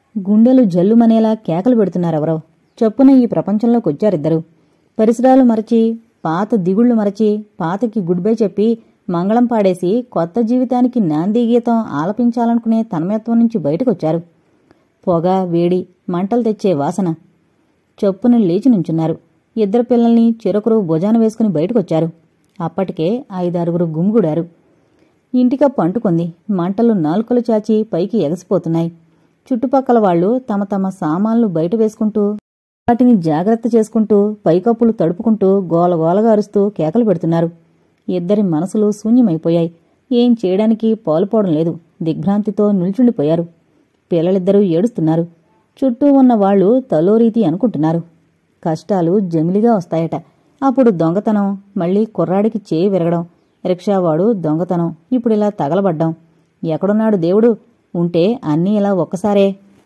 గుండెలు జల్లుమనేలా కేకలు పెడుతున్నారెవరో చప్పున ఈ ప్రపంచంలోకి వచ్చారిద్దరు పరిసరాలు మరచి పాత దిగుళ్లు మరచి పాతకి గుడ్ బై చెప్పి మంగళం పాడేసి కొత్త జీవితానికి నాంది గీతం ఆలపించాలనుకునే తన్మయత్వం నుంచి బయటకొచ్చారు పొగ వేడి మంటలు తెచ్చే వాసన చొప్పున లేచి నుంచున్నారు ఇద్దరు పిల్లల్ని చెరొకరు భుజాన వేసుకుని బయటకొచ్చారు అప్పటికే ఐదారుగురు గుమిగూడారు ఇంటికప్పు అంటుకుంది మంటలు నాలుకలు చాచి పైకి ఎగసిపోతున్నాయి చుట్టుపక్కల వాళ్ళు తమ తమ సామాన్లు బయట వేసుకుంటూ వాటిని జాగ్రత్త చేసుకుంటూ పైకప్పులు తడుపుకుంటూ గోలగోలగా అరుస్తూ కేకలు పెడుతున్నారు ఇద్దరి మనసులు శూన్యమైపోయాయి ఏం చేయడానికి పాలుపోవడం లేదు దిగ్భ్రాంతితో నిల్చుండిపోయారు పిల్లలిద్దరూ ఏడుస్తున్నారు చుట్టూ ఉన్న వాళ్ళు తలోరీతి అనుకుంటున్నారు కష్టాలు జమిలిగా వస్తాయట అప్పుడు దొంగతనం మళ్ళీ కుర్రాడికి చేయి విరగడం రిక్షావాడు దొంగతనం ఇప్పుడిలా తగలబడ్డం ఎక్కడున్నాడు దేవుడు ఉంటే అన్నీ ఇలా ఒక్కసారే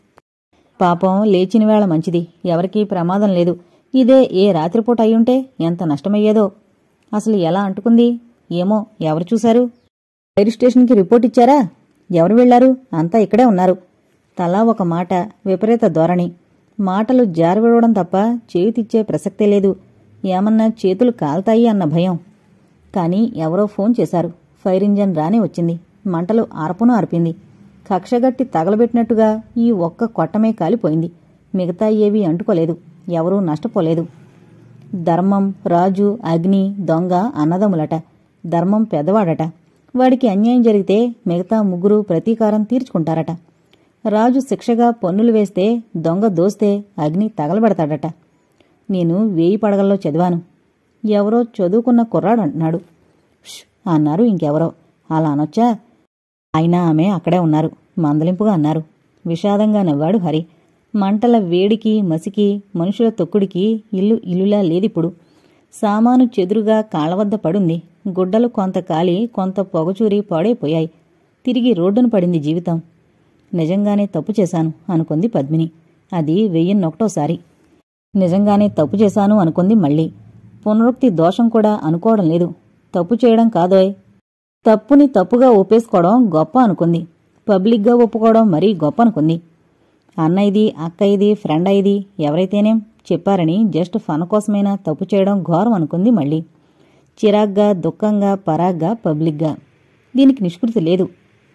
పాపం లేచిన వేళ మంచిది ఎవరికీ ప్రమాదం లేదు ఇదే ఏ రాత్రిపూట అయ్యుంటే ఎంత నష్టమయ్యేదో అసలు ఎలా అంటుకుంది ఏమో ఎవరు చూశారు ఫైర్ స్టేషన్కి రిపోర్ట్ ఇచ్చారా ఎవరు వెళ్లారు అంతా ఇక్కడే ఉన్నారు తలా ఒక మాట విపరీత ధోరణి మాటలు జారవిడవడం తప్ప చేతిచ్చే ప్రసక్తే లేదు ఏమన్నా చేతులు కాల్తాయి అన్న భయం కానీ ఎవరో ఫోన్ చేశారు ఫైర్ ఇంజన్ రానే వచ్చింది మంటలు ఆర్పును ఆర్పింది కక్షగట్టి తగలబెట్టినట్టుగా ఈ ఒక్క కొట్టమే కాలిపోయింది మిగతా ఏవీ అంటుకోలేదు ఎవరూ నష్టపోలేదు ధర్మం రాజు అగ్ని దొంగ అన్నదమ్ములట ధర్మం పెద్దవాడట వాడికి అన్యాయం జరిగితే మిగతా ముగ్గురు ప్రతీకారం తీర్చుకుంటారట రాజు శిక్షగా పన్నులు వేస్తే దొంగ దోస్తే అగ్ని తగలబెడతాడట నేను వేయి పడగల్లో చదివాను ఎవరో చదువుకున్న కుర్రాడు అంటున్నాడు "ష్" అన్నారు ఇంకెవరో అలా అనొచ్చా అయినా ఆమె అక్కడే ఉన్నారు మందలింపుగా అన్నారు విషాదంగా నవ్వాడు హరి మంటల వేడికి మసికి మనుషుల తొక్కుడికి ఇల్లు ఇల్లులా లేదిప్పుడు సామాను చెదురుగా కాళ్ళవద్ద పడుంది గుడ్డలు కొంత కాలి కొంత పొగచూరి పాడైపోయాయి తిరిగి రోడ్డున పడింది జీవితం నిజంగానే తప్పు చేశాను అనుకుంది పద్మిని అది వెయ్యిన్నొకటోసారి నిజంగానే తప్పు చేశాను అనుకుంది మళ్ళీ పునరుక్తి దోషం కూడా అనుకోవడం లేదు తప్పు చేయడం కాదోయ్ తప్పుని తప్పుగా ఒప్పేసుకోవడం గొప్ప అనుకుంది పబ్లిక్గా ఒప్పుకోవడం మరీ గొప్ప అనుకుంది అన్న ఇది అక్క ఇది ఫ్రెండ్ ఇది ఎవరైతేనేం చెప్పారని జస్ట్ ఫన్ కోసమైనా తప్పు చేయడం ఘోరం అనుకుంది మళ్ళీ చిరాగ్గా దుఃఖంగా పరాగ్గా పబ్లిక్గా దీనికి నిష్కృతి లేదు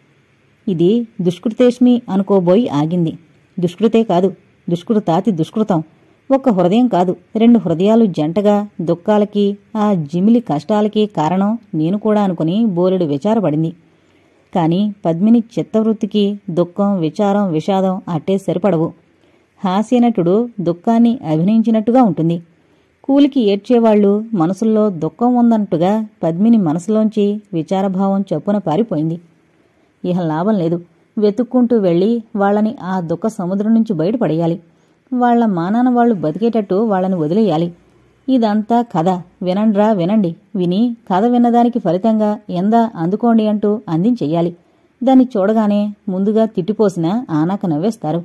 ఇది దుష్కృతేష్మి అనుకోబోయి ఆగింది దుష్కృతే కాదు దుష్కృతాతి దుష్కృతం ఒక్క హృదయం కాదు రెండు హృదయాలు జంటగా దుఃఖాలకి ఆ జిమిలి కష్టాలకి కారణం నేను కూడా అనుకుని బోలెడు విచారపడింది కాని పద్మిని చిత్తవృత్తికి దుఃఖం విచారం విషాదం అట్టే సరిపడవు హాస్యనటుడు దుఃఖాన్ని అభినయించినట్టుగా ఉంటుంది కూలికి ఏడ్చేవాళ్లు మనసుల్లో దుఃఖం ఉందన్నట్టుగా పద్మిని మనసులోంచి విచారభావం చొప్పున పారిపోయింది ఇహ లాభం లేదు వెతుక్కుంటూ వెళ్ళి వాళ్ళని ఆ దుఃఖ సముద్రం నుంచి బయటపడేయాలి వాళ్ళ మానాన వాళ్ళు బతికేటట్టు వాళ్ళని వదిలేయాలి ఇదంతా కథ వినండ్రా వినండి విని కథ విన్నదానికి ఫలితంగా ఎందా అందుకోండి అంటూ అందించెయ్యాలి దాన్ని చూడగానే ముందుగా తిట్టిపోసిన ఆనాక నవ్వేస్తారు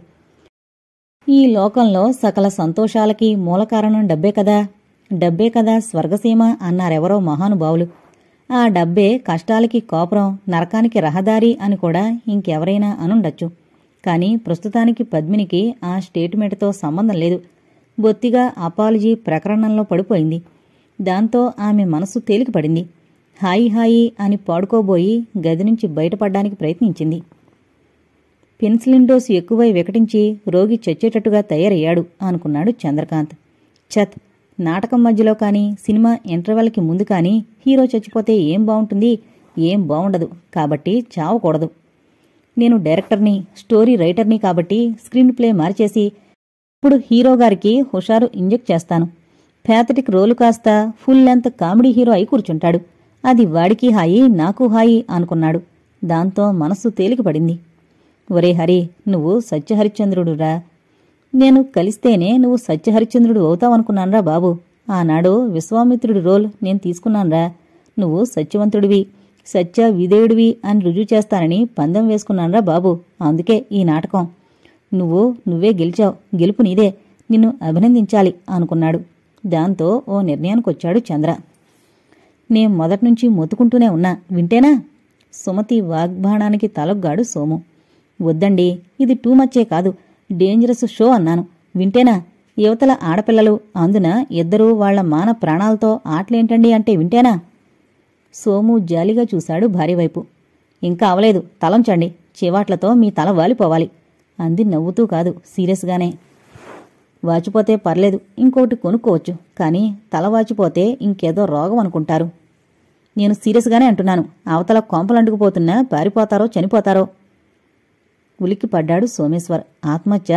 ఈ లోకంలో సకల సంతోషాలకి మూలకారణం డబ్బే కదా డబ్బే కదా స్వర్గసీమ అన్నారెవరో మహానుభావులు ఆ డబ్బే కష్టాలకి కోపురం నరకానికి రహదారి అని కూడా ఇంకెవరైనా అనుండొచ్చు కానీ ప్రస్తుతానికి పద్మినికి ఆ స్టేట్మెంట్తో సంబంధం లేదు బొత్తిగా అపాలజీ ప్రకరణంలో పడిపోయింది దాంతో ఆమె మనసు తేలికపడింది హాయి హాయి అని పాడుకోబోయి గది నుంచి బయటపడ్డానికి ప్రయత్నించింది పెన్సిలిన్ డోసు ఎక్కువై వికటించి రోగి చచ్చేటట్టుగా తయారయ్యాడు అనుకున్నాడు చంద్రకాంత్ చత్ నాటకం మధ్యలో కానీ సినిమా ఇంటర్వెల్కి ముందు కానీ హీరో చచ్చిపోతే ఏం బావుంటుంది ఏం బావుండదు కాబట్టి చావకూడదు నేను డైరెక్టర్ని స్టోరీ రైటర్ని కాబట్టి స్క్రీన్ ప్లే మార్చేసి ఇప్పుడు హీరో గారికి హుషారు ఇంజెక్ట్ చేస్తాను ప్యాథటిక్ రోలు కాస్త ఫుల్ లెంత్ కామెడీ హీరో అయి కూర్చుంటాడు అది వాడికి హాయి నాకు హాయి అనుకున్నాడు దాంతో మనస్సు తేలికపడింది ఒరే హరి నువ్వు సత్యహరిశ్చంద్రుడురా నేను కలిస్తేనే నువ్వు సత్యహరిశ్చంద్రుడు అవుతావనుకున్నాన్రా బాబు ఆనాడు విశ్వామిత్రుడి రోల్ నేను తీసుకున్నాన్రా నువ్వు సత్యవంతుడివి సత్య విధేయుడివి అని రుజువు చేస్తానని పందెం వేసుకున్నాన్రా బాబు అందుకే ఈ నాటకం నువ్వు నువ్వే గెలిచావు గెలుపు నీదే నిన్ను అభినందించాలి అనుకున్నాడు దాంతో ఓ నిర్ణయానికొచ్చాడు చంద్ర నే మొదట్నుంచి మొత్తుకుంటూనే ఉన్నా వింటేనా సుమతి వాగ్బాణానికి తలొగ్గాడు సోము వద్దండి ఇది టూ మచ్చే కాదు డేంజరస్ షో అన్నాను వింటేనా యువతల ఆడపిల్లలు అందున ఇద్దరూ వాళ్ల మాన ప్రాణాలతో ఆటలేంటండి అంటే వింటేనా సోము జాలిగా చూశాడు భార్య వైపు ఇంకా అవలేదు తలంచండి చివాట్లతో మీ తల వాలిపోవాలి అంది నవ్వుతూ కాదు సీరియస్గానే వాచిపోతే పర్లేదు ఇంకోటి కొనుక్కోవచ్చు కానీ తల వాచిపోతే ఇంకేదో రోగం అనుకుంటారు నేను సీరియస్గానే అంటున్నాను అవతల కొంపలంటుకుపోతున్నా పారిపోతారో చనిపోతారో ఉలిక్కి పడ్డాడు సోమేశ్వర్ ఆత్మహత్య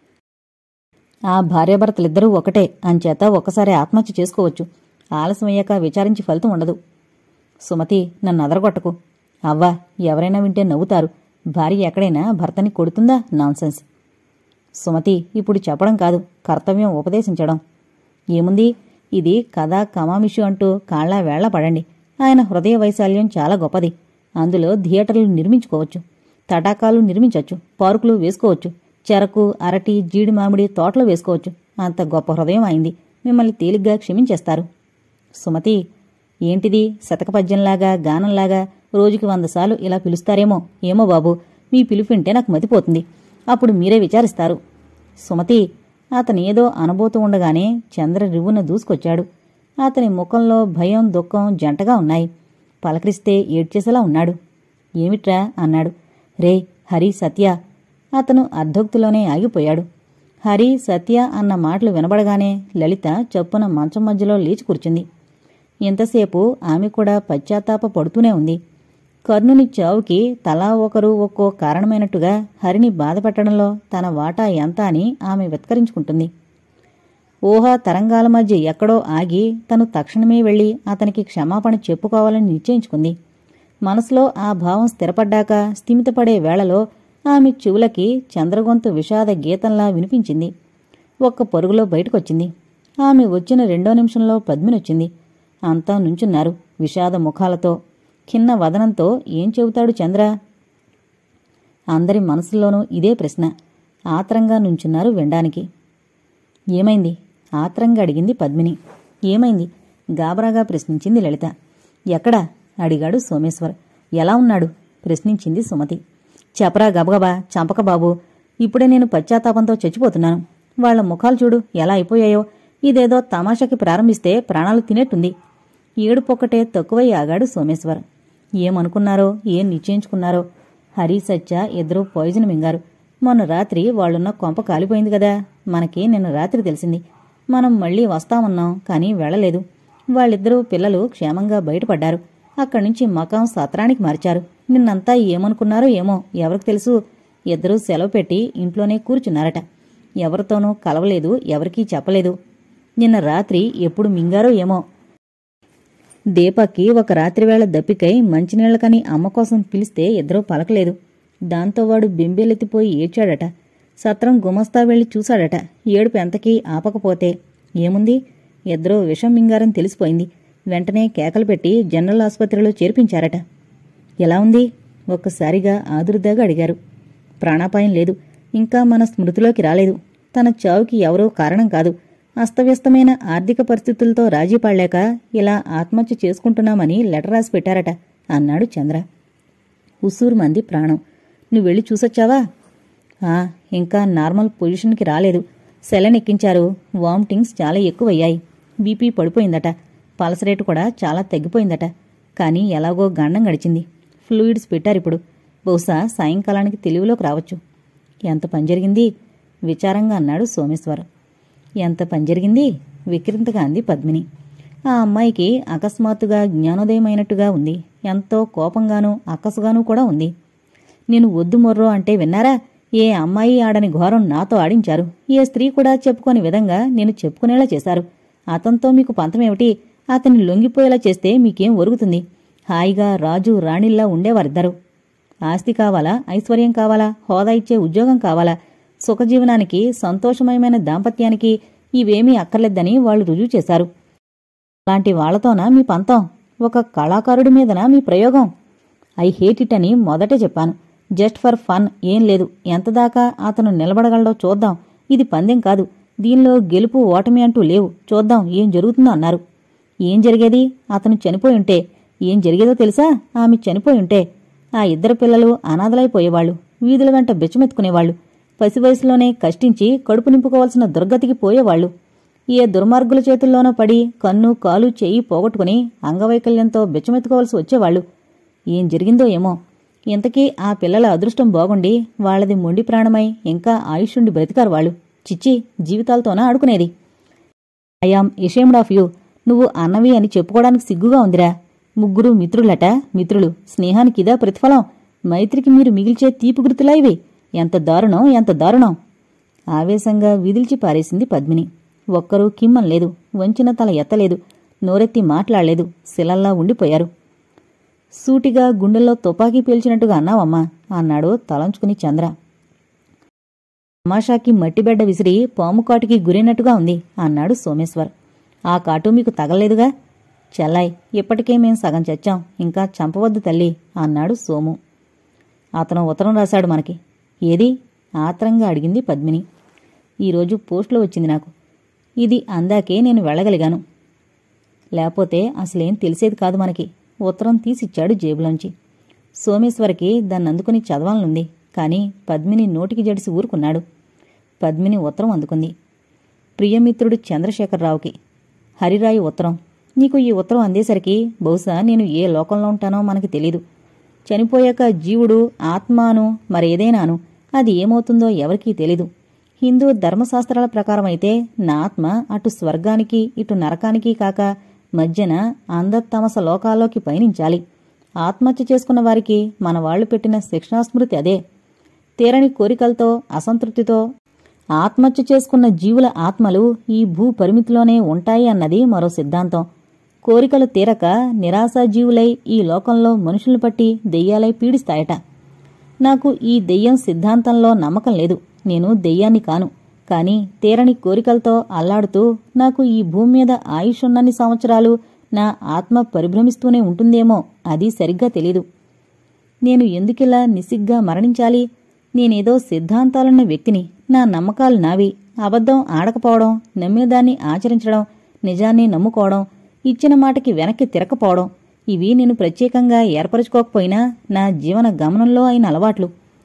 ఆ భార్యాభర్తలిద్దరూ ఒకటే అంచేత ఒక్కసారి ఆత్మహత్య చేసుకోవచ్చు ఆలస్యమయ్యాక విచారించి ఫలితం ఉండదు సుమతి నన్ను అదరగొట్టకు అవ్వా ఎవరైనా వింటే నవ్వుతారు భార్య ఎక్కడైనా భర్తని కొడుతుందా నాన్సెన్స్ సుమతి ఇప్పుడు చెప్పడం కాదు కర్తవ్యం ఉపదేశించడం ఏముంది ఇది కథ కమామిషు అంటూ కాళ్ళ వేళ్ల పడండి ఆయన హృదయ వైశాల్యం చాలా గొప్పది అందులో థియేటర్లు నిర్మించుకోవచ్చు తటాకాలు నిర్మించవచ్చు పార్కులు వేసుకోవచ్చు చెరకు అరటి జీడి మామిడి తోటలు వేసుకోవచ్చు అంత గొప్ప హృదయం అయింది మిమ్మల్ని తేలిగ్గా క్షమించేస్తారు సుమతి ఏంటిది శతకపద్యంలాగా గానంలాగా రోజుకి వంద సార్లు ఇలా పిలుస్తారేమో ఏమో బాబు మీ పిలుపుంటే నాకు మతిపోతుంది అప్పుడు మీరే విచారిస్తారు సుమతి అతను ఏదో అనబోతూ ఉండగానే చంద్ర రివ్వున దూసుకొచ్చాడు అతని ముఖంలో భయం దుఃఖం జంటగా ఉన్నాయి పలకరిస్తే ఏడ్చేసేలా ఉన్నాడు ఏమిట్రా అన్నాడు రే హరి సత్య అతను అర్ధోక్తిలోనే ఆగిపోయాడు హరి సత్య అన్న మాటలు వినబడగానే లలిత చప్పున మంచం మధ్యలో లేచి కూర్చుంది ఇంతసేపు ఆమె కూడా పశ్చాత్తాప పడుతూనే ఉంది కర్ణుని చావుకి తలా ఒకరు ఒక్కో కారణమైనట్టుగా హరిని బాధపెట్టడంలో తన వాటా ఎంత అని ఆమె వెత్కరించుకుంటుంది ఊహా తరంగాల మధ్య ఎక్కడో ఆగి తను తక్షణమే వెళ్లి అతనికి క్షమాపణ చెప్పుకోవాలని నిశ్చయించుకుంది మనసులో ఆ భావం స్థిరపడ్డాక స్థిమితపడే వేళలో ఆమె చెవులకి చంద్రగొంతు విషాద గీతంలా వినిపించింది ఒక్క పరుగులో బయటకొచ్చింది ఆమె వచ్చిన రెండో నిమిషంలో పద్మినొచ్చింది అంతా నుంచున్నారు విషాద ముఖాలతో ఖిన్న వదనంతో ఏం చెబుతాడు చంద్ర అందరి మనసుల్లోనూ ఇదే ప్రశ్న ఆత్రంగా నుంచున్నారు వినడానికి ఏమైంది ఆత్రంగా అడిగింది పద్మిని ఏమైంది గాబరాగా ప్రశ్నించింది లలిత ఎక్కడా అడిగాడు సోమేశ్వర్ ఎలా ఉన్నాడు ప్రశ్నించింది సుమతి చెప్పరా గబగబా చంపక బాబు ఇప్పుడే నేను పశ్చాత్తాపంతో చచ్చిపోతున్నాను వాళ్ల ముఖాలు చూడు ఎలా అయిపోయాయో ఇదేదో తమాషాకి ప్రారంభిస్తే ప్రాణాలు తినేట్టుంది ఏడుపొక్కటే తక్కువై ఆగాడు సోమేశ్వర్ ఏమనుకున్నారో ఏం నిశ్చయించుకున్నారో హరి సత్య ఇద్దరూ పాయిజన్ మింగారు మొన్న రాత్రి వాళ్ళున్న కొంప కాలిపోయింది కదా మనకి నిన్న రాత్రి తెలిసింది మనం మళ్ళీ వస్తామన్నాం కానీ వెళ్ళలేదు వాళ్ళిద్దరూ పిల్లలు క్షేమంగా బయటపడ్డారు అక్కడి నుంచి మకాం సత్రానికి మార్చారు నిన్నంతా ఏమనుకున్నారో ఏమో ఎవరికి తెలుసు ఇద్దరూ సెలవు పెట్టి ఇంట్లోనే కూర్చున్నారట ఎవరితోనూ కలవలేదు ఎవరికీ చెప్పలేదు నిన్న రాత్రి ఎప్పుడు మింగారో ఏమో దీపక్కి ఒక రాత్రివేళ దప్పికై మంచినీళ్లకని అమ్మ కోసం పిలిస్తే ఇద్దరూ పలకలేదు దాంతో వాడు బెంబేలెత్తిపోయి ఏడ్చాడట సత్రం గుమస్తా వెళ్లి చూశాడట ఏడుపు ఎంతకీ ఆపకపోతే ఏముంది ఇద్దరూ విషం మింగారని తెలిసిపోయింది వెంటనే కేకలు పెట్టి జనరల్ ఆసుపత్రిలో చేర్పించారట ఎలా ఉంది ఒక్కసారిగా ఆదురుదాగా అడిగారు ప్రాణాపాయం లేదు ఇంకా మన స్మృతిలోకి రాలేదు తన చావుకి ఎవరో కారణం కాదు అస్తవ్యస్తమైన ఆర్థిక పరిస్థితులతో రాజీ పడలేక ఇలా ఆత్మహత్య చేసుకుంటున్నామని లెటర్ రాసి పెట్టారట అన్నాడు చంద్ర ఉసూరు మంది ప్రాణం నువ్వు వెళ్ళి చూసొచ్చావా ఆ ఇంకా నార్మల్ పొజిషన్కి రాలేదు సెలన్ ఎక్కించారు వామిటింగ్స్ చాలా ఎక్కువయ్యాయి బీపీ పడిపోయిందట పల్స్ రేటు కూడా చాలా తగ్గిపోయిందట కానీ ఎలాగో గండం గడిచింది ఫ్లూయిడ్స్ పెట్టారిప్పుడు బహుశా సాయంకాలానికి తెలివిలోకి రావచ్చు ఎంత పని జరిగింది విచారంగా అన్నాడు సోమేశ్వర్ ఎంత పని జరిగింది విక్రింతగా అంది పద్మిని ఆ అమ్మాయికి అకస్మాత్తుగా జ్ఞానోదయమైనట్టుగా ఉంది ఎంతో కోపంగానూ అక్కసుగానూ కూడా ఉంది నేను వద్దు మొర్రో అంటే విన్నారా ఏ అమ్మాయి ఆడని ఘోరం నాతో ఆడించారు ఏ స్త్రీ కూడా చెప్పుకోని విధంగా నేను చెప్పుకునేలా చేశారు అతనితో మీకు పంతమేమిటి అతన్ని లొంగిపోయేలా చేస్తే మీకేం ఒరుగుతుంది హాయిగా రాజు రాణిల్లా ఉండేవారిద్దరు ఆస్తి కావాలా ఐశ్వర్యం కావాలా హోదా ఇచ్చే ఉద్యోగం కావాలా సుఖజీవనానికి సంతోషమయమైన దాంపత్యానికి ఇవేమీ అక్కర్లేద్దని వాళ్ళు రుజువు చేశారు అలాంటి వాళ్లతోనా మీ పంతం ఒక కళాకారుడి మీదనా మీ ప్రయోగం ఐ హేట్ ఇట్ అని మొదటే చెప్పాను జస్ట్ ఫర్ ఫన్ ఏం లేదు ఎంతదాకా అతను నిలబడగలడో చూద్దాం ఇది పందెం కాదు దీనిలో గెలుపు ఓటమి అంటూ లేవు చూద్దాం ఏం జరుగుతుందో అన్నారు ఏం జరిగేది అతను చనిపోయి ఉంటే ఏం జరిగేదో తెలుసా ఆమె చనిపోయి ఉంటే ఆ ఇద్దరు పిల్లలు అనాథలైపోయేవాళ్లు వీధుల వెంట బెచ్చమెత్తుకునేవాళ్లు పసి వయసులోనే కష్టించి కడుపు నింపుకోవాల్సిన దుర్గతికి పోయేవాళ్లు ఏ దుర్మార్గుల చేతుల్లోనో పడి కన్ను కాలు చేయి పోగొట్టుకుని అంగవైకల్యంతో బిచ్చమెత్తుకోవాల్సి వచ్చేవాళ్లు ఏం జరిగిందో ఏమో ఇంతకీ ఆ పిల్లల అదృష్టం బాగుండి వాళ్ళది మొండి ప్రాణమై ఇంకా ఆయుష్యుండి బ్రతికారు వాళ్ళు చిచ్చి జీవితాలతోనా ఆడుకునేది ఐఆమ్ ఎషేమ్డ్ ఆఫ్ యూ నువ్వు అన్నవి అని చెప్పుకోవడానికి సిగ్గుగా ఉందిరా ముగ్గురు మిత్రులట మిత్రులు స్నేహానికిదా ప్రతిఫలం మైత్రికి మీరు మిగిల్చే తీపి గుర్తులా ఇవి ఎంత దారుణం ఎంత దారుణం ఆవేశంగా విదిల్చి పారేసింది పద్మిని ఒక్కరూ కిమ్మనలేదు వంచిన తల ఎత్తలేదు నోరెత్తి మాట్లాడలేదు శిలల్లా ఉండిపోయారు సూటిగా గుండెల్లో తుపాకీ పేల్చినట్టుగా అన్నావమ్మా అన్నాడు తలంచుకుని చంద్ర తమాషాకి మట్టిబెడ్డ విసిరి పాము కాటుకి గురైనట్టుగా ఉంది అన్నాడు సోమేశ్వర్ ఆ కాటు మీకు తగలేదుగా చెల్లాయ్ ఇప్పటికే మేం సగం చచ్చాం ఇంకా చంపవద్దు తల్లి అన్నాడు సోము అతను ఉత్తరం రాశాడు మనకి ఏది ఆత్రంగా అడిగింది పద్మిని ఈరోజు పోస్టులో వచ్చింది నాకు ఇది అందాకే నేను వెళ్ళగలిగాను లేకపోతే అసలేం తెలిసేది కాదు మనకి ఉత్తరం తీసిచ్చాడు జేబులోంచి సోమేశ్వరికి దాన్ని అందుకుని చదవాలనుంది కాని పద్మిని నోటికి జడిసి ఊరుకున్నాడు పద్మిని ఉత్తరం అందుకుంది ప్రియమిత్రుడు చంద్రశేఖరరావుకి హరిరాయి ఉత్తరం నీకు ఈ ఉత్తరం అందేసరికి బహుశా నేను ఏ లోకంలో ఉంటానో మనకి తెలీదు చనిపోయాక జీవుడు ఆత్మాను మరేదైనాను అది ఏమవుతుందో ఎవరికీ తెలీదు హిందూ ధర్మశాస్త్రాల ప్రకారమైతే నా ఆత్మ అటు స్వర్గానికి ఇటు నరకానికి కాక మధ్యన అందత్తమస లోకాల్లోకి పయనించాలి ఆత్మహత్య చేసుకున్న వారికి మన వాళ్లు పెట్టిన శిక్షణాస్మృతి అదే తీరని కోరికలతో అసంతృప్తితో ఆత్మహత్య చేసుకున్న జీవుల ఆత్మలు ఈ భూ పరిమితిలోనే ఉంటాయి అన్నది మరో సిద్ధాంతం కోరికలు తీరక నిరాశాజీవులై ఈ లోకంలో మనుషుల్ని పట్టి దెయ్యాలై పీడిస్తాయట నాకు ఈ దెయ్యం సిద్ధాంతంలో నమ్మకం లేదు నేను దెయ్యాన్ని కాను కాని తీరని కోరికలతో అల్లాడుతూ నాకు ఈ భూమి మీద ఆయుష్ ఉన్నన్ని సంవత్సరాలు నా ఆత్మ పరిభ్రమిస్తూనే ఉంటుందేమో అది సరిగ్గా తెలీదు నేను ఎందుకిలా నిసిగ్గా మరణించాలి నేనేదో సిద్ధాంతాలున్న వ్యక్తిని నా నమ్మకాలు నావి అబద్ధం ఆడకపోవడం నమ్మినదాన్ని ఆచరించడం నిజాన్ని నమ్ముకోవడం ఇచ్చిన మాటకి వెనక్కి తిరకపోవడం ఇవి నేను ప్రత్యేకంగా ఏర్పరచుకోకపోయినా నా జీవన గమనంలో అయిన అలవాట్లు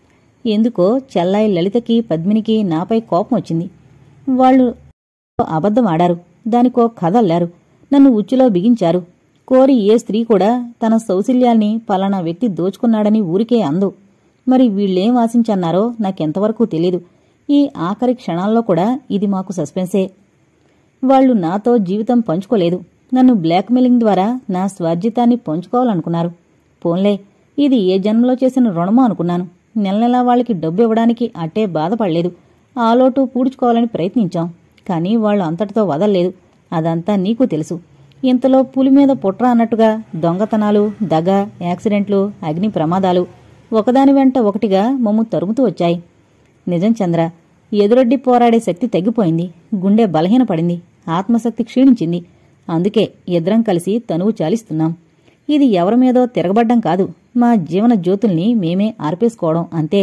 ఎందుకో చెల్లాయి లలితకి పద్మినికి నాపై కోపం వచ్చింది వాళ్ళు అబద్ధం ఆడారు దానికో కథ అల్లారు నన్ను ఉచ్చులో బిగించారు కోరి ఏ స్త్రీ కూడా తన సౌశల్యాల్ని పలానా వ్యక్తి దోచుకున్నాడని ఊరికే అందు మరి వీళ్ళేం ఆశించన్నారో నాకెంతవరకు తెలీదు ఈ ఆఖరి క్షణాల్లో కూడా ఇది మాకు సస్పెన్సే వాళ్ళు నాతో జీవితం పంచుకోలేదు నన్ను బ్లాక్మెయిలింగ్ ద్వారా నా స్వార్జితాన్ని పంచుకోవాలనుకున్నారు పోన్లే ఇది ఏ జన్మలో చేసిన రుణమో అనుకున్నాను నెల నెలా వాళ్ళకి డబ్బు ఇవ్వడానికి అట్టే బాధపడలేదు ఆ లోటు పూడ్చుకోవాలని ప్రయత్నించాం కానీ వాళ్ళు అంతటితో వదల్లేదు అదంతా నీకు తెలుసు ఇంతలో పులి మీద పుట్ర అన్నట్టుగా దొంగతనాలు దగ యాక్సిడెంట్లు అగ్ని ప్రమాదాలు ఒకదాని వెంట ఒకటిగా మమ్ము తరుముతూ వచ్చాయి నిజం చంద్ర ఎదురొడ్డి పోరాడే శక్తి తగ్గిపోయింది గుండె బలహీనపడింది ఆత్మశక్తి క్షీణించింది అందుకే ఇద్దరం కలిసి తనువు చాలిస్తున్నాం ఇది ఎవరి మీదో తిరగబడ్డం కాదు మా జీవన జ్యోతుల్ని మేమే ఆర్పేసుకోవడం అంతే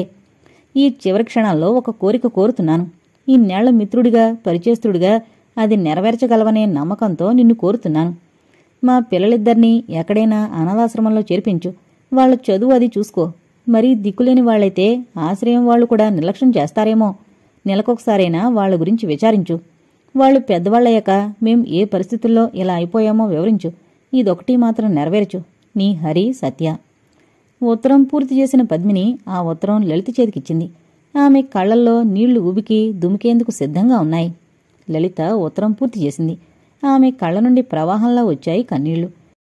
ఈ చివరి క్షణాల్లో ఒక కోరిక కోరుతున్నాను ఈ నేళ్ల మిత్రుడిగా పరిచేస్తుడిగా అది నెరవేర్చగలవనే నమ్మకంతో నిన్ను కోరుతున్నాను మా పిల్లలిద్దరినీ ఎక్కడైనా అనాథాశ్రమంలో చేర్పించు వాళ్ళ చదువు అది చూసుకో మరీ దిక్కులేని వాళ్ళైతే ఆశ్రయం వాళ్ళు కూడా నిర్లక్ష్యం చేస్తారేమో నెలకొకసారైనా వాళ్ళ గురించి విచారించు వాళ్ళు పెద్దవాళ్ళయ్యాక మేం ఏ పరిస్థితుల్లో ఇలా అయిపోయామో వివరించు ఇదొకటి మాత్రం నెరవేర్చు నీ హరి సత్య ఉత్తరం పూర్తి చేసిన పద్మిని ఆ ఉత్తరం లలిత చేతికిచ్చింది ఆమె కళ్ళల్లో నీళ్లు ఉబికి దుమికేందుకు సిద్ధంగా ఉన్నాయి లలిత ఉత్తరం పూర్తి చేసింది ఆమె కళ్ళ నుండి ప్రవాహంలా వచ్చాయి కన్నీళ్లు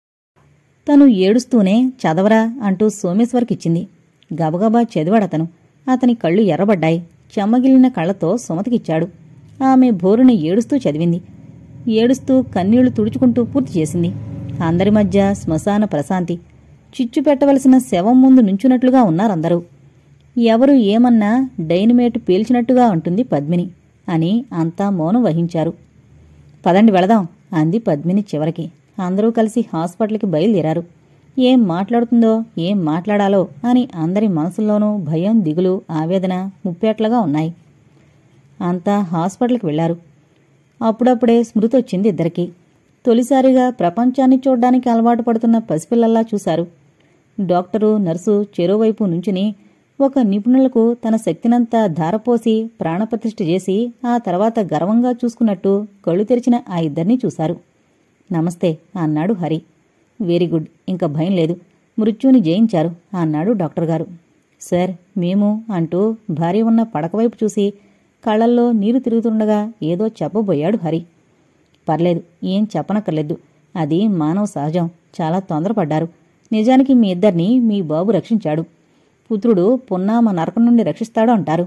తను ఏడుస్తూనే చదవరా అంటూ సోమేశ్వర్కిచ్చింది గబగబా చదివాడతను అతని కళ్ళు ఎర్రబడ్డాయి చెమ్మగిలిన కళ్ళతో సుమతికిచ్చాడు ఆమె భోరుని ఏడుస్తూ చదివింది ఏడుస్తూ కన్నీళ్లు తుడుచుకుంటూ పూర్తి చేసింది అందరి మధ్య శ్మశాన ప్రశాంతి చిచ్చు పెట్టవలసిన శవం ముందు నుంచున్నట్లుగా ఉన్నారందరూ ఎవరు ఏమన్నా డైనమేట్ పేల్చినట్టుగా ఉంటుంది పద్మిని అని అంతా మౌనం వహించారు పదండి వెళదాం అంది పద్మిని చివరికి అందరూ కలిసి హాస్పిటల్కి బయలుదేరారు ఏం మాట్లాడుతుందో ఏం మాట్లాడాలో అని అందరి మనసుల్లోనూ భయం దిగులు ఆవేదన ముప్పేట్లుగా ఉన్నాయి అంతా హాస్పిటల్కి వెళ్లారు అప్పుడప్పుడే స్మృతి వచ్చింది ఇద్దరికి తొలిసారిగా ప్రపంచాన్ని చూడ్డానికి అలవాటు పడుతున్న పసిపిల్లల్లా చూశారు డాక్టరు నర్సు చెరోవైపు నుంచుని ఒక నిపుణులకు తన శక్తినంతా ధారపోసి ప్రాణప్రతిష్ఠ చేసి ఆ తర్వాత గర్వంగా చూసుకున్నట్టు కళ్ళు తెరిచిన ఆ ఇద్దరినీ చూశారు నమస్తే అన్నాడు హరి వెరీ గుడ్ ఇంకా భయం లేదు మృత్యుని జయించారు అన్నాడు డాక్టర్ గారు సార్ మేము అంటూ భార్య ఉన్న పడకవైపు చూసి కళ్ళల్లో నీరు తిరుగుతుండగా ఏదో చెప్పబోయాడు హరి పర్లేదు ఏం చెప్పనక్కర్లేదు అది మానవ సహజం చాలా తొందరపడ్డారు నిజానికి మీ ఇద్దరిని మీ బాబు రక్షించాడు పుత్రుడు పున్నామ నరకం నుండి రక్షిస్తాడు అంటారు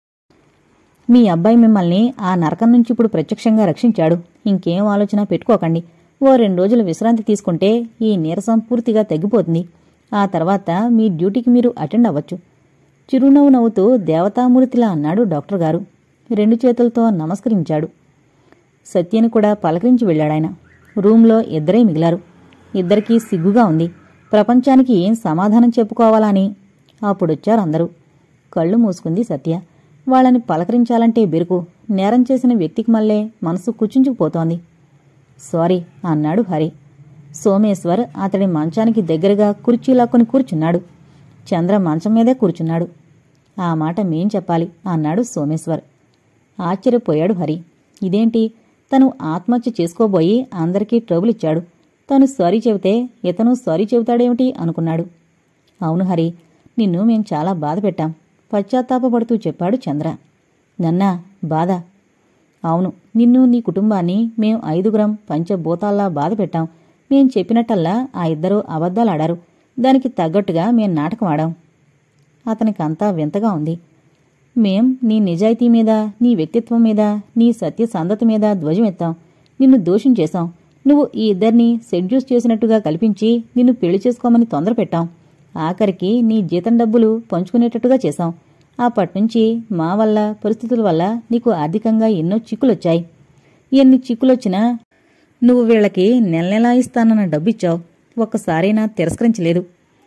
మీ అబ్బాయి మిమ్మల్ని ఆ నరకం నుంచి ఇప్పుడు ప్రత్యక్షంగా రక్షించాడు ఇంకేం ఆలోచన పెట్టుకోకండి ఓ రెండు రోజులు విశ్రాంతి తీసుకుంటే ఈ నీరసం పూర్తిగా తగ్గిపోతుంది ఆ తర్వాత మీ డ్యూటీకి మీరు అటెండ్ అవ్వచ్చు చిరునవ్వు నవ్వుతూ దేవతామూర్తిలా అన్నాడు డాక్టర్ గారు రెండు చేతులతో నమస్కరించాడు సత్యని కూడా పలకరించి వెళ్ళాడాయన రూంలో ఇద్దరే మిగిలారు ఇద్దరికీ సిగ్గుగా ఉంది ప్రపంచానికి ఏం సమాధానం చెప్పుకోవాలా అని అప్పుడొచ్చారు అందరూ కళ్ళు మూసుకుంది సత్య వాళ్ళని పలకరించాలంటే బెరుకు నేరం చేసిన వ్యక్తికి మళ్ళే మనసు కుచించుకుపోతోంది సారీ అన్నాడు హరి సోమేశ్వర్ అతడి మంచానికి దగ్గరగా కుర్చీ లాక్కొని కూర్చున్నాడు చంద్ర మంచం మీదే కూర్చున్నాడు ఆ మాట మేం చెప్పాలి అన్నాడు సోమేశ్వర్ ఆశ్చర్యపోయాడు హరి ఇదేంటి తను ఆత్మహత్య చేసుకోబోయి అందరికీ ట్రబుల్ ఇచ్చాడు తను సారీ చెబితే ఇతను సారీ చెబుతాడేమిటి అనుకున్నాడు అవును హరి నిన్ను మేం చాలా బాధ పెట్టాం పశ్చాత్తాపపడుతూ చెప్పాడు చంద్ర నన్నా బాధ అవును నిన్ను నీ కుటుంబాన్ని మేం ఐదుగురం పంచభూతాల్లా బాధ పెట్టాం మేం చెప్పినట్టల్లా ఆ ఇద్దరూ అబద్ధాలాడారు దానికి తగ్గట్టుగా మేం నాటకం ఆడాం అతనికంతా వింతగా ఉంది మేం నీ నిజాయితీ మీద నీ వ్యక్తిత్వం మీద నీ సత్యసంధత మీద ధ్వజమెత్తాం నిన్ను దోషం చేశాం నువ్వు ఈ ఇద్దరిని సెడ్యూస్ చేసినట్టుగా కల్పించి నిన్ను పెళ్లి చేసుకోమని తొందర పెట్టాం ఆఖరికి నీ జీతం డబ్బులు పంచుకునేటట్టుగా చేశాం అప్పట్నుంచి మా వల్ల పరిస్థితుల వల్ల నీకు ఆర్థికంగా ఎన్నో చిక్కులొచ్చాయి ఎన్ని చిక్కులొచ్చినా నువ్వు వీళ్ళకి నెల నెలా ఇస్తానన్న డబ్బిచ్చావు ఒక్కసారైనా తిరస్కరించలేదు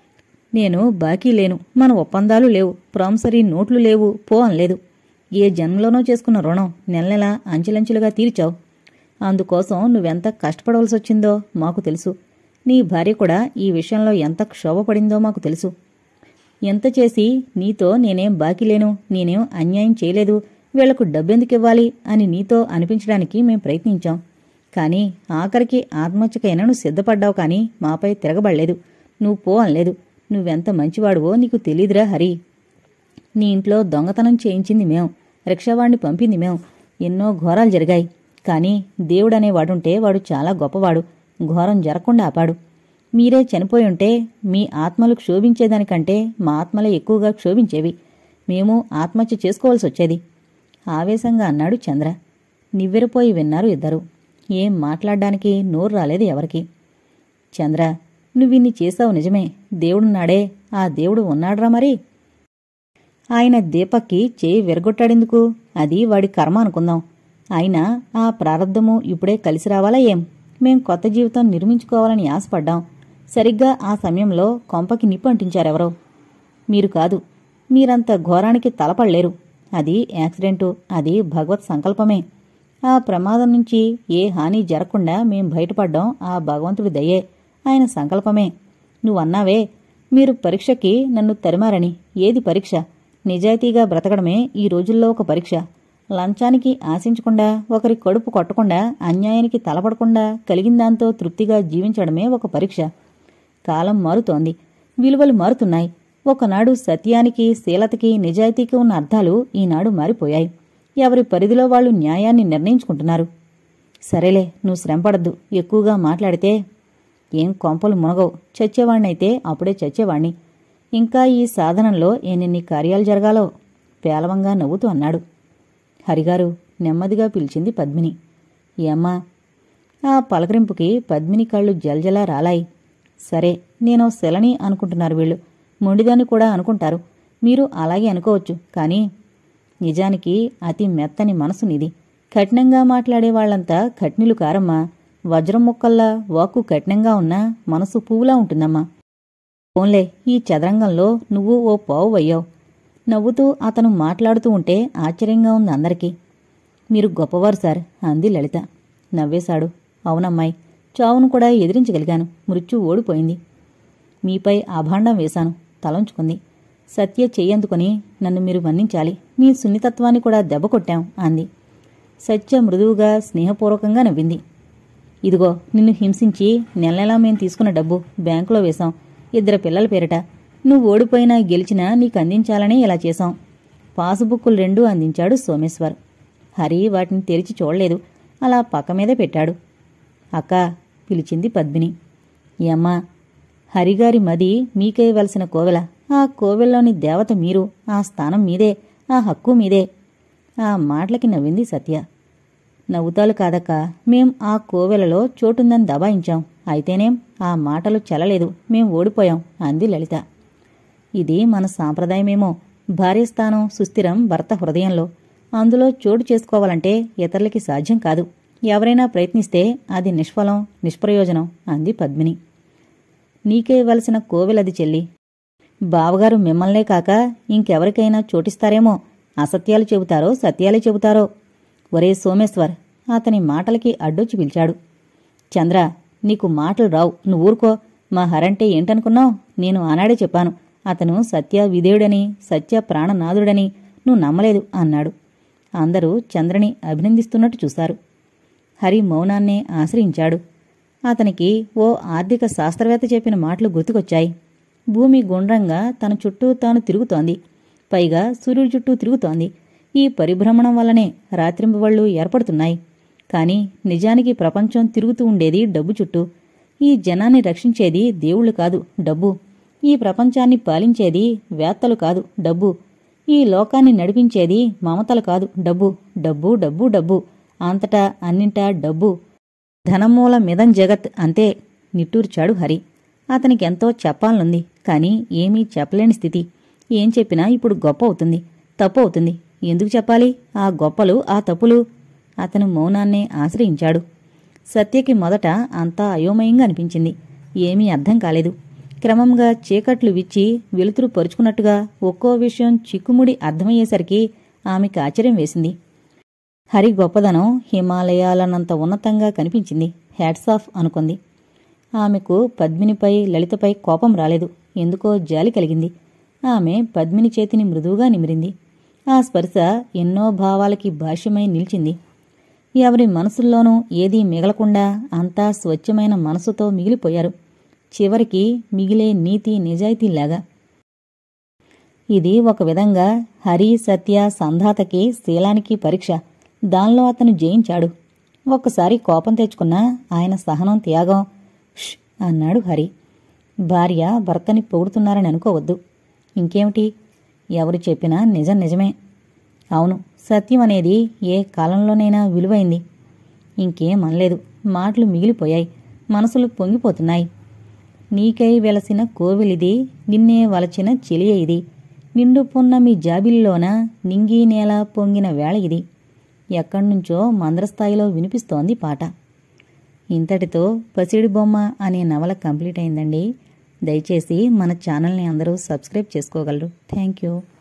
నేను బాకీ లేను మన ఒప్పందాలు లేవు ప్రామిసరీ నోట్లు లేవు పో అనలేదు ఏ జన్మలోనో చేసుకున్న రుణం నెల నెలా అంచెలంచెలుగా తీర్చావు అందుకోసం నువ్వెంత కష్టపడవలసి వచ్చిందో మాకు తెలుసు నీ భార్య కూడా ఈ విషయంలో ఎంత క్షోభపడిందో మాకు తెలుసు ఎంత చేసి నీతో నేనేం బాకీ లేను నేనేం అన్యాయం చేయలేదు వీళ్లకు డబ్బెందుకివ్వాలి అని నీతో అనిపించడానికి మేం ప్రయత్నించాం కానీ ఆఖరికి ఆత్మహత్యకైనా నువ్వు సిద్ధపడ్డావు కానీ మాపై తిరగబడలేదు నువ్వు పో అనలేదు నువ్వెంత మంచివాడువో నీకు తెలీదురా హరి నీ ఇంట్లో దొంగతనం చేయించింది మేం రిక్షావాణ్ణి పంపింది మేం ఎన్నో ఘోరాలు జరిగాయి కానీ దేవుడనే వాడుంటే వాడు చాలా గొప్పవాడు ఘోరం జరగకుండా ఆపాడు మీరే చనిపోయి ఉంటే మీ ఆత్మలు క్షోభించేదానికంటే మా ఆత్మలే ఎక్కువగా క్షోభించేవి మేము ఆత్మహత్య చేసుకోవాల్సి వచ్చేది ఆవేశంగా అన్నాడు చంద్ర నివ్వెరపోయి విన్నారు ఇద్దరు ఏం మాట్లాడ్డానికి నోరు రాలేదు ఎవరికి చంద్ర నువ్విన్ని చేశావు నిజమే దేవుడున్నాడే ఆ దేవుడు ఉన్నాడ్రా మరి ఆయన దీపక్కి చేయి విరగొట్టాడెందుకు అది వాడి కర్మ అనుకుందాం అయినా ఆ ప్రారంధము ఇప్పుడే కలిసి రావాలా ఏం మేం కొత్త జీవితం నిర్మించుకోవాలని ఆశపడ్డాం సరిగ్గా ఆ సమయంలో కొంపకి నిప్పు అంటించారెవరో మీరు కాదు మీరంత ఘోరానికి తలపడలేరు అది యాక్సిడెంటు అది భగవత్ సంకల్పమే ఆ ప్రమాదం నుంచి ఏ హాని జరగకుండా మేం బయటపడ్డాం ఆ భగవంతుడి దయే ఆయన సంకల్పమే నువ్వన్నావే మీరు పరీక్షకి నన్ను తరిమారని ఏది పరీక్ష నిజాయితీగా బ్రతకడమే ఈ రోజుల్లో ఒక పరీక్ష లంచానికి ఆశించకుండా ఒకరి కడుపు కొట్టకుండా అన్యాయానికి తలపడకుండా కలిగిందాంతో తృప్తిగా జీవించడమే ఒక పరీక్ష కాలం మారుతోంది విలువలు మారుతున్నాయి ఒకనాడు సత్యానికి శీలతకి నిజాయితీకి ఉన్న అర్థాలు ఈనాడు మారిపోయాయి ఎవరి పరిధిలో వాళ్ళు న్యాయాన్ని నిర్ణయించుకుంటున్నారు సరేలే నువ్వు శ్రమపడద్దు ఎక్కువగా మాట్లాడితే ఏం కొంపలు మునగవు చచ్చేవాణ్ణైతే అప్పుడే చచ్చేవాణ్ణి ఇంకా ఈ సాధనంలో ఎన్నెన్ని కార్యాలు జరగాలో పేలవంగా నవ్వుతూ అన్నాడు హరిగారు నెమ్మదిగా పిలిచింది పద్మిని ఏమ్మా ఆ పలకరింపుకి పద్మిని కళ్ళు జల్జలా రాలాయి సరే నేను శలని అనుకుంటున్నారు వీళ్ళు మొండిదాన్ని కూడా అనుకుంటారు మీరు అలాగే అనుకోవచ్చు కానీ నిజానికి అతి మెత్తని మనసు నీది కఠినంగా మాట్లాడే వాళ్ళంతా కఠినులు కారమ్మా వజ్రం ముక్కల్లా వాక్కు కఠినంగా ఉన్నా మనసు పువ్వులా ఉంటుందమ్మా పోన్లే ఈ చదరంగంలో నువ్వు ఓ పావు అయ్యావు నవ్వుతూ అతను మాట్లాడుతూ ఉంటే ఆశ్చర్యంగా ఉంది అందరికీ మీరు గొప్పవారు సార్ అంది లలిత నవ్వేశాడు అవునమ్మాయి చావును కూడా ఎదిరించగలిగాను మృత్యు ఓడిపోయింది మీపై అభాండం వేశాను తలంచుకుంది సత్య చెయ్యందుకొని నన్ను మీరు మన్నించాలి మీ సున్నితత్వాన్ని కూడా దెబ్బ కొట్టాం అంది సత్య మృదువుగా స్నేహపూర్వకంగా నవ్వింది ఇదిగో నిన్ను హింసించి నెల నెలా మేం తీసుకున్న డబ్బు బ్యాంకులో వేశాం ఇద్దరు పిల్లల పేరిట నువ్వు ఓడిపోయినా గెలిచినా నీకు అందించాలనే ఇలా చేశాం పాసుబుక్కులు రెండూ అందించాడు సోమేశ్వర్ హరి వాటిని తెరిచి చూడలేదు అలా పక్క మీద పెట్టాడు అక్క పిలిచింది పద్మిని ఏమ్మా హరిగారి మది మీకే ఇవ్వాల్సిన కోవెల ఆ కోవెల్లోని దేవత మీరు ఆ స్థానం మీదే ఆ హక్కు మీదే ఆ మాటలకి నవ్వింది సత్య నవ్వుతాలు కాదక్క మేం ఆ కోవెలలో చోటుందని దబాయించాం అయితేనేం ఆ మాటలు చెల్లలేదు మేం ఓడిపోయాం అంది లలిత ఇది మన సాంప్రదాయమేమో భార్యస్థానం సుస్థిరం భర్త హృదయంలో అందులో చోటు చేసుకోవాలంటే ఇతరులకి సాధ్యం కాదు ఎవరైనా ప్రయత్నిస్తే అది నిష్ఫలం నిష్ప్రయోజనం అంది పద్మిని నీకే ఇవ్వాల్సిన కోవెలది చెల్లి బావగారు మిమ్మల్నే కాక ఇంకెవరికైనా చోటిస్తారేమో అసత్యాలు చెబుతారో సత్యాలే చెబుతారో ఒరే సోమేశ్వర్ అతని మాటలకి అడ్డొచ్చి పిలిచాడు చంద్ర నీకు మాటలు రావు నువ్వు ఊరుకో మా హరంటే ఏంటనుకున్నావు నేను ఆనాడే చెప్పాను అతను సత్య విధేయుడని సత్య ప్రాణనాథుడని నువ్వు నమ్మలేదు అన్నాడు అందరూ చంద్రని అభినందిస్తున్నట్టు చూశారు హరి మౌనాన్నే ఆశ్రయించాడు అతనికి ఓ ఆర్థిక శాస్త్రవేత్త చెప్పిన మాటలు గుర్తుకొచ్చాయి భూమి గుండ్రంగా తన చుట్టూ తాను తిరుగుతోంది పైగా సూర్యుడి చుట్టూ తిరుగుతోంది ఈ పరిభ్రమణం వల్లనే రాత్రింబవళ్ళు ఏర్పడుతున్నాయి కాని నిజానికి ప్రపంచం తిరుగుతూ ఉండేది డబ్బు చుట్టూ ఈ జనాన్ని రక్షించేది దేవుళ్ళు కాదు డబ్బు ఈ ప్రపంచాన్ని పాలించేది వేత్తలు కాదు డబ్బు ఈ లోకాన్ని నడిపించేది మమతలు కాదు డబ్బు డబ్బు డబ్బు డబ్బు అంతటా అన్నింటా డబ్బు ధనమూల మిదం జగత్ అంతే నిట్టూర్చాడు హరి అతనికెంతో చెప్పాలనుంది కాని ఏమీ చెప్పలేని స్థితి ఏం చెప్పినా ఇప్పుడు గొప్ప అవుతుంది తప్పు అవుతుంది ఎందుకు చెప్పాలి ఆ గొప్పలు ఆ తప్పులు అతను మౌనాన్నే ఆశ్రయించాడు సత్యకి మొదట అంతా అయోమయంగా అనిపించింది ఏమీ అర్థం కాలేదు క్రమంగా చీకట్లు విచ్చి వెలుతురు పరుచుకున్నట్టుగా ఒక్కో విషయం చిక్కుముడి అర్థమయ్యేసరికి ఆమెకి ఆశ్చర్యం వేసింది హరి గొప్పదనం హిమాలయాలనంత ఉన్నతంగా కనిపించింది హ్యాట్స్ ఆఫ్ అనుకుంది ఆమెకు పద్మినిపై లలితపై కోపం రాలేదు ఎందుకో జాలి కలిగింది ఆమె పద్మిని చేతిని మృదువుగా నిమిరింది ఆ స్పర్శ ఎన్నో భావాలకి భాష్యమై నిలిచింది ఎవరి మనసుల్లోనూ ఏదీ మిగలకుండా అంతా స్వచ్ఛమైన మనసుతో మిగిలిపోయారు చివరికి మిగిలే నీతి నిజాయితీలాగా ఇది ఒక విధంగా హరి సత్య సంధాతకి శీలానికి పరీక్ష దానిలో అతను జయించాడు ఒక్కసారి కోపం తెచ్చుకున్నా ఆయన సహనం త్యాగం ష్ అన్నాడు హరి భార్య భర్తని పొగుడుతున్నారని అనుకోవద్దు ఇంకేమిటి ఎవరు చెప్పినా నిజం నిజమే అవును సత్యం అనేది ఏ కాలంలోనైనా విలువైంది ఇంకేం అనలేదు మాటలు మిగిలిపోయాయి మనసులు పొంగిపోతున్నాయి నీకై వెలసిన కోవిలిది నిన్నే వలచిన చెలియ ఇది నిండు పున్నమి జాబిల్లోన నింగి నేల పొంగిన వేళ ఇది ఎక్కడ్నుంచో మంద్రస్థాయిలో వినిపిస్తోంది పాట ఇంతటితో పసిడి బొమ్మ అనే నవల కంప్లీట్ అయిందండి దయచేసి మన ఛానల్ని అందరూ సబ్స్క్రైబ్ చేసుకోగలరు థ్యాంక్ యూ